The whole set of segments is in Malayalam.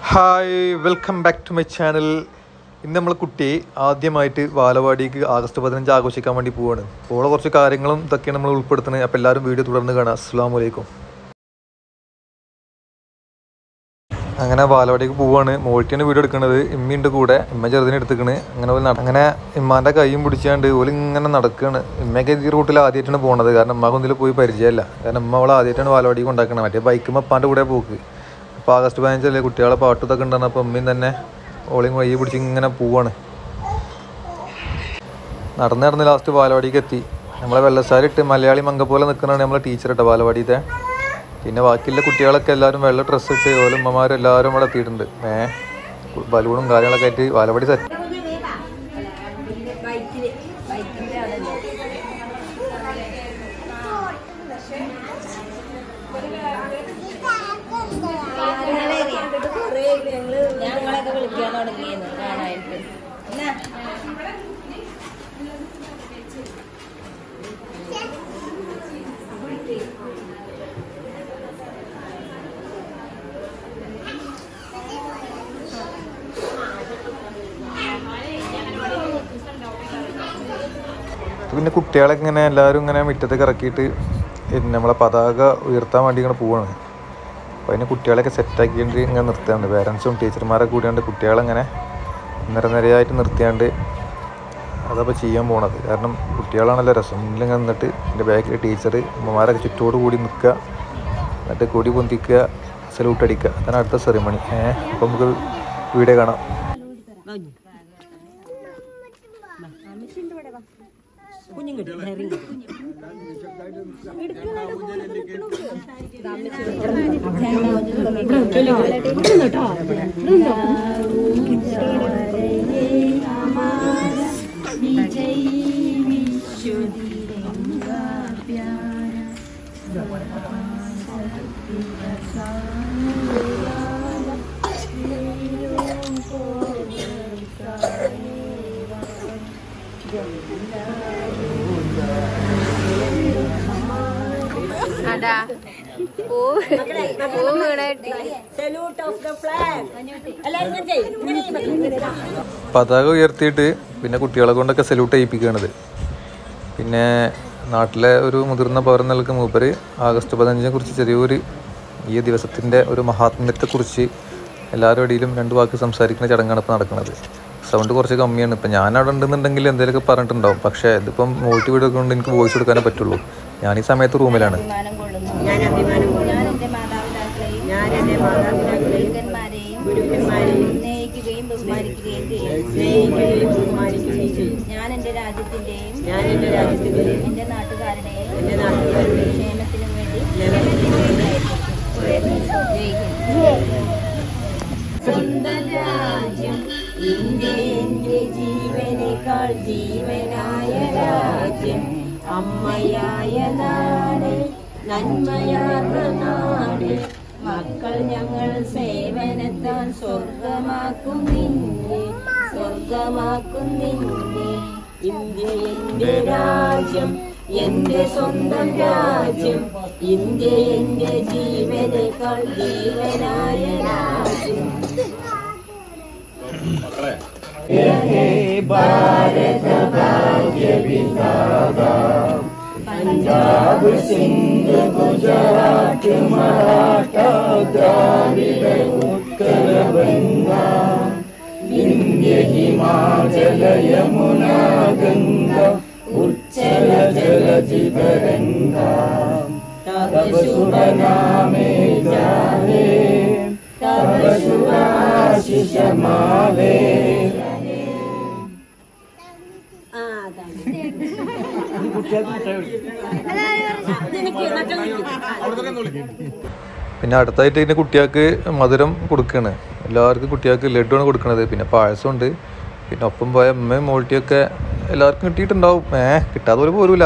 Hi welcome back to my channel ഇന്ന് നമ്മൾ കുട്ടി ആദ്യമായിട്ട് ബാലവാടിക്ക് ആഗസ്റ്റ് പതിനഞ്ച് ആഘോഷിക്കാൻ വേണ്ടി പോവാണ് അപ്പോൾ കുറച്ച് കാര്യങ്ങളും ഇതൊക്കെയാണ് നമ്മൾ ഉൾപ്പെടുത്തുന്നത് അപ്പോൾ എല്ലാവരും വീഡിയോ തുടർന്ന് കാണാം അസ്സാം വലൈക്കും അങ്ങനെ ബാലവാടിക്ക് പോവാണ് മോൾട്ടിയാണ് വീഡിയോ എടുക്കുന്നത് ഇമ്മയുണ്ട് കൂടെ ഇമ്മ ചെറുതിനെ എടുത്തിക്കണ് അങ്ങനെ ഓല് നട- അങ്ങനെ ഇമ്മാൻ്റെ കൈയും പിടിച്ചാണ്ട് ഓല് ഇങ്ങനെ നടക്കുകയാണ് ഇമ്മയൊക്കെ ഈ റൂട്ടിൽ ആദ്യമായിട്ടാണ് പോണത് കാരണം ഇമ്മ ഒന്നിൽ പോയി പരിചയമല്ല കാരണം ഇമ്മ അവളെ ആദ്യമായിട്ടാണ് ബാലവാടിക്ക് കൊണ്ടാക്കുന്നത് മറ്റേ ബൈക്കുമ്പോൾ അപ്പാൻ്റെ കൂടെ പോക്ക് അപ്പോൾ ആഗസ്റ്റ് പതിനഞ്ചല്ലേ കുട്ടികളെ പാട്ട് ഇതൊക്കെ ഉണ്ടായിരുന്നു അപ്പോൾ ഉമ്മയും തന്നെ ഓളയും കൈ പിടിച്ച് ഇങ്ങനെ പോവാണ് നടന്ന് നടന്ന് ലാസ്റ്റ് ബാലവാടിക്ക് എത്തി നമ്മളെ വെള്ളസാരി ഇട്ട് മലയാളി മങ്ക പോലെ നിൽക്കുന്നതാണ് നമ്മളെ ടീച്ചർ ഇട്ട ബാലവാടിത്തെ പിന്നെ ബാക്കിയുള്ള കുട്ടികളൊക്കെ എല്ലാവരും വെള്ള ഡ്രസ്സ് ഇട്ട് ഓലും ഉമ്മമാരും എല്ലാവരും ഇവിടെ എത്തിയിട്ടുണ്ട് ഏ ബലൂണും കാര്യങ്ങളൊക്കെ ആയിട്ട് ബാലവാടി സെറ്റ് ഞങ്ങളൊക്കെ വിളിക്കാൻ തുടങ്ങിയെന്ന് കാണാനായിട്ട് എന്നാ പിന്നെ കുട്ടികളെ ഇങ്ങനെ എല്ലാവരും ഇങ്ങനെ മുറ്റത്തേക്ക് ഇറക്കിയിട്ട് പിന്നെ നമ്മളെ പതാക ഉയർത്താൻ വേണ്ടി ഇങ്ങനെ പോവാണ് അപ്പോൾ അതിന് കുട്ടികളെയൊക്കെ സെറ്റാക്കിയിട്ട് ഇങ്ങനെ നിർത്താണ്ട് പേരൻസും ടീച്ചർമാരൊക്കെ കൂടിയാണ്ട് കുട്ടികളെങ്ങനെ നിരനിരയായിട്ട് നിർത്തിയാണ്ട് അതപ്പോൾ ചെയ്യാൻ പോണത് കാരണം കുട്ടികളാണല്ലോ രസം മുന്നിൽ ഇങ്ങനെ നിന്നിട്ട് എൻ്റെ ബാക്കിൽ ടീച്ചർ അമ്മമാരൊക്കെ ചുറ്റോട് കൂടി നിൽക്കുക എന്നിട്ട് കൊടി പൊന്തിക്കുക സല്യൂട്ട് അടിക്കുക അതാണ് അടുത്ത സെറിമണി ഏഹ് അപ്പോൾ നമുക്ക് വീഡിയോ കാണാം അതാ പൂ പൂ വീണായിട്ട് സല്യൂട്ട് ഓഫ് ദ ഫ്ലാഗ് എല്ലാവരും ഇങ്ങനെ ചെയ്യ്. ഇങ്ങനെ ചെയ്യ്. പതാക ഉയർത്തിയിട്ട് പിന്നെ കുട്ടികളെ കൊണ്ടൊക്കെ സല്യൂട്ട് ചെയ്യിപ്പിക്കുകയാണത് പിന്നെ നാട്ടിലെ ഒരു മുതിർന്ന പൗരൻ നൽകുന്ന മൂപ്പര് ആഗസ്റ്റ് പതിനഞ്ചിനെ കുറിച്ച് ചെറിയൊരു ഈ ദിവസത്തിൻ്റെ ഒരു മഹാത്മ്യത്തെക്കുറിച്ച് എല്ലാവരുടെ ഇടയിലും രണ്ട് വാക്ക് സംസാരിക്കുന്ന ചടങ്ങാണ് ഇപ്പോൾ നടക്കുന്നത് സൗണ്ട് കുറച്ച് കമ്മിയാണ് ഇപ്പം ഞാൻ അവിടെ ഉണ്ടെന്നുണ്ടെങ്കിൽ എന്തെങ്കിലുമൊക്കെ പറഞ്ഞിട്ടുണ്ടാവും പക്ഷേ ഇതിപ്പം മോൾട്ടി വീഡിയോ കൊണ്ട് എനിക്ക് വോയിസ് കൊടുക്കാനേ പറ്റുള്ളൂ ഞാൻ ഈ സമയത്ത് റൂമിലാണ് അഭിമാനം കൊള്ളുന്നു ഞാൻ അഭിമാനം കൊള്ളുന്നു ഞാൻ എന്റെ മാതാപിതാക്കളെയും ഞാൻ എന്റെ മാതാപിതാക്കളെയും ഗുരുക്കന്മാരെയും ഗുരുക്കന്മാരെയും സ്നേഹിക്കുകയും ബഹുമാനിക്കുകയും ചെയ്യും സ്നേഹിക്കുകയും ബഹുമാനിക്കുകയും ചെയ്യും ഞാൻ എന്റെ രാജ്യത്തിന്റെയും ഞാൻ എന്റെ രാജ്യത്തിന്റെയും എന്റെ നാട്ടുകാരുടെയും എന്റെ നാട്ടുകാരുടെയും ക്ഷേമത്തിനും വേണ്ടി സ്വന്തം രാജ്യം ഇന്ത്യ എന്റെ ജീവനേക്കാൾ ജീവനായ രാജ്യം അമ്മയായ നാട് നന്മയാർന്ന നാട് മക്കൾ ഞങ്ങൾ സേവനത്താൽ സ്വർഗമാക്കും നിന്നെ സ്വർഗമാക്കും നിന്നെ ഇന്ത്യ എന്റെ രാജ്യം എന്റെ സ്വന്തം രാജ്യം ഇന്ത്യ എന്റെ ജീവനേക്കാൾ ജീവനായ രാജ്യം പഞ്ചാബ് സിന്ധ് ഗുജറാത്ത് മറാഠ ദ്രാവിഡ ഉത്തര ബംഗ വിന്ധ്യ ഹിമാചല യമുന ഗംഗ ഉജ്ജല ജലധി തരംഗ തവ ശുഭ നാമേ ജാവേ തവ ശുഭ ആശിഷ മാവേ പിന്നെ അടുത്തായിട്ട് ഇതിൻ്റെ കുട്ടികൾക്ക് മധുരം കൊടുക്കുകയാണ് എല്ലാവർക്കും കുട്ടികൾക്ക് ലഡുവാണ് കൊടുക്കുന്നത് പിന്നെ പായസമുണ്ട് പിന്നെ ഒപ്പം പോയ അമ്മയും മോൾട്ടിയൊക്കെ എല്ലാവർക്കും കിട്ടിയിട്ടുണ്ടാവും ഏ കിട്ടാതെ പോലെ പോരൂല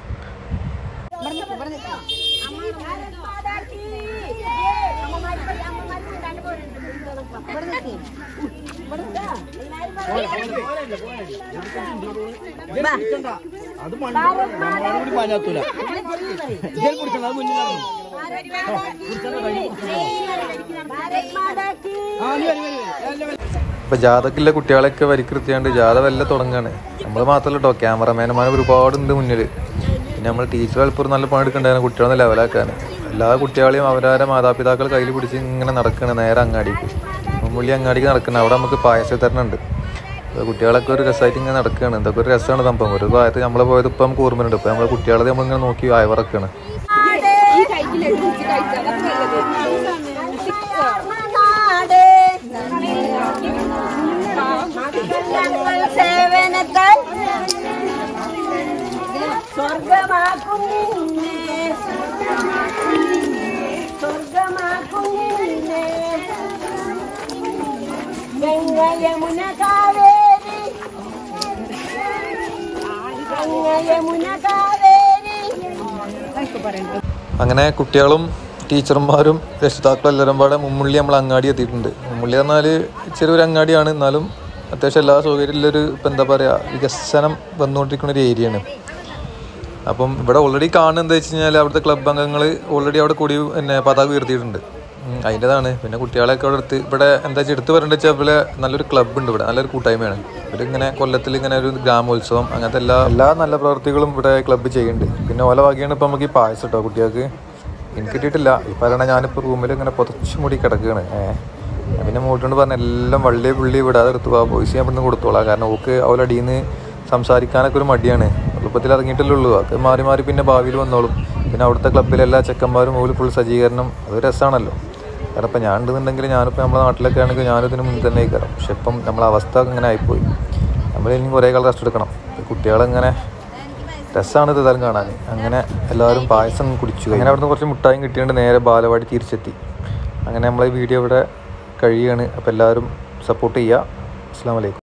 അത് മണ്ണോട് കൂടി പാഞ്ഞാത്തൂല ഇതിൽ പിടിക്കണം അത് മുന്നിൽ നടന്നു. ഭാരത് മാതാ കീ ഇപ്പൊ ജാഥക്കില്ല കുട്ടികളെയൊക്കെ വരിക്കൃത്തിയാണ്ട് ജാഥ വല്ല തുടങ്ങാണ് നമ്മൾ മാത്രമല്ല കേട്ടോ ക്യാമറമാൻമാർ ഒരുപാടുണ്ട് മുന്നിൽ പിന്നെ നമ്മൾ ടീച്ചർ ചിലപ്പോൾ നല്ല പണിയെടുക്കണ്ടായിരുന്നു കുട്ടികളൊന്ന് ലെവലാക്കാൻ എല്ലാ കുട്ടികളെയും അവരാരെ മാതാപിതാക്കൾ കയ്യിൽ പിടിച്ച് ഇങ്ങനെ നടക്കണം നേരെ അങ്ങാടിക്ക് മുമ്മുള്ളി അങ്ങാടിക്ക് നടക്കണം അവിടെ നമുക്ക് പായസ തരണുണ്ട് അപ്പോൾ കുട്ടികളൊക്കെ ഒരു രസമായിട്ട് ഇങ്ങനെ നടക്കുകയാണ് എന്തൊക്കെ ഒരു രസമാണ് സംഭവം ഒരു ഭാഗത്ത് നമ്മളെ പോയത് ഇപ്പം നമുക്ക് ഓർമ്മയുണ്ട് ഇപ്പം നമ്മളെ കുട്ടികളെ നമ്മളിങ്ങനെ നോക്കി അയവറക്കാണ് നാട് ഞങ്ങൾ സേവനത്താൽ സ്വർഗമാക്കും നിന്നെ സ്വർഗമാക്കും നിന്നെ ഗംഗ യമുന കാവേരി ഗംഗ യമുന കാവേരി അങ്ങനെ കുട്ടികളും ടീച്ചർമാരും രക്ഷിതാക്കളും എല്ലാവരും പാടെ മുമ്മുള്ളി നമ്മൾ അങ്ങാടി എത്തിയിട്ടുണ്ട് മുമ്മുള്ളി പറഞ്ഞാൽ ചെറിയൊരു അങ്ങാടിയാണ് എന്നാലും അത്യാവശ്യം എല്ലാ സൗകര്യമുള്ളൊരു ഇപ്പം എന്താ പറയുക വികസനം വന്നുകൊണ്ടിരിക്കുന്ന ഒരു ഏരിയയാണ് അപ്പം ഇവിടെ ഓൾറെഡി കാണുന്നത് എന്താ വെച്ച് കഴിഞ്ഞാൽ അവിടുത്തെ ക്ലബ് അംഗങ്ങൾ ഓൾറെഡി അവിടെ കൂടി പിന്നെ പതാക ഉയർത്തിയിട്ടുണ്ട് ഉം, അതിൻ്റെതാണ് പിന്നെ കുട്ടികളെയൊക്കെ അവിടെ എടുത്ത് ഇവിടെ എന്താ വെച്ചാൽ എടുത്ത് പറയേണ്ടത് വെച്ചാൽ ഇവിടെ നല്ലൊരു ക്ലബ്ബ് ഉണ്ട് ഇവിടെ നല്ലൊരു കൂട്ടായ്മയാണ് ഇവരിങ്ങനെ കൊല്ലത്തിൽ ഇങ്ങനെ ഒരു ഗ്രാമോത്സവം അങ്ങനത്തെ എല്ലാ എല്ലാ നല്ല പ്രവർത്തികളും ഇവിടെ ക്ലബ്ബ് ചെയ്യുന്നുണ്ട് പിന്നെ ഓല വകയാണ് ഇപ്പം നമുക്ക് ഈ പായസം കേട്ടോ കുട്ടികൾക്ക് എനിക്ക് കിട്ടിയിട്ടില്ല ഈ പറയണ ഞാനിപ്പോൾ റൂമിൽ ഇങ്ങനെ പുതച്ചു മൂടി കിടക്കുകയാണ് ഏഹ് ഞാൻ പിന്നെ മൂട്ടോണ്ട് പറഞ്ഞ എല്ലാം വള്ളി പുള്ളി വിടാതെ എടുത്തു പോവാ വോയിസ് ഞാൻ ഇവിടുന്ന് കൊടുത്തോളാം കാരണം ഓക്ക് അവളടിയിൽ നിന്ന് സംസാരിക്കാനൊക്കെ ഒരു മടിയാണ് എളുപ്പത്തിൽ ഇറങ്ങിയിട്ടല്ലേ ഉള്ളൂ അത് മാറി മാറി പിന്നെ ഭാവിയിൽ വന്നോളും പിന്നെ അവിടുത്തെ ക്ലബ്ബിലെ എല്ലാ ചെക്കന്മാരും ഓല് ഫുൾ സജ്ജീകരണം അത് രസമാണല്ലോ കാരണം ഇപ്പം ഞാൻ ഉണ്ടെന്നുണ്ടെങ്കിൽ ഞാനിപ്പോൾ നമ്മുടെ നാട്ടിലൊക്കെ ആണെങ്കിൽ ഞാനും ഇതിന് മുന്നിൽ തന്നെ കയറാം പക്ഷെ ഇപ്പം നമ്മളെ അവസ്ഥ ഇങ്ങനെ ആയിപ്പോയി നമ്മളിനി കുറേ കാലം റെസ്റ്റ് എടുക്കണം കുട്ടികളെങ്ങനെ രസമാണ് ഇത് ഇതെല്ലാം കാണാൻ അങ്ങനെ എല്ലാവരും പായസം കുടിച്ചു അങ്ങനെ അവിടുന്ന് കുറച്ച് മുട്ടായും കിട്ടിയോണ്ട് നേരെ ബാലവാടി തിരിച്ചെത്തി അങ്ങനെ നമ്മളെ വീഡിയോ ഇവിടെ കഴിയുകയാണ് അപ്പോൾ എല്ലാവരും സപ്പോർട്ട് ചെയ്യുക അസ്സാം വലൈക്കും